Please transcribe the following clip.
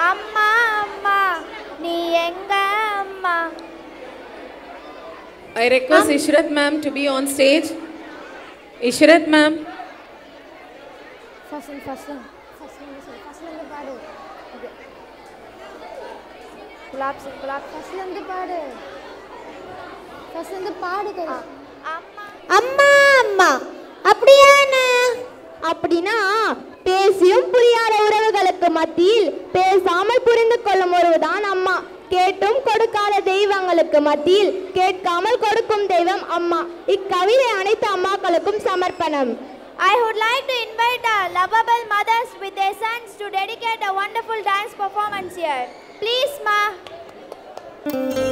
அம்மா அம்மா நீ எங்க அம்மா I request Ishrat ma'am to be on stage. Ishrat ma'am. First first first ஃபர்ஸ்ட்ல இருந்து பாடு குலாப் சிங் குலாப் ஃபர்ஸ்ட்ல இருந்து பாடு ஃபர்ஸ்ட்ல இருந்து பாடு அம்மா அம்மா அம்மா அப்படியா என்ன அப்படின்னா பேசியும் புரியாத உறவுகளுக்கு மத்தியில் பேசாமல் புரிந்து கொள்ளும் உறவுதான் அம்மா கேட்டும் கொடுக்காத தெய்வங்களுக்கு மத்தியில் கேட்காமல் கொடுக்கும் தெய்வம் அம்மா இக்கவிதை அனைத்து அம்மாக்களுக்கும் சமர்ப்பணம் I would like to invite our lovable mothers with their sons to dedicate a wonderful dance performance here. Please, Ma.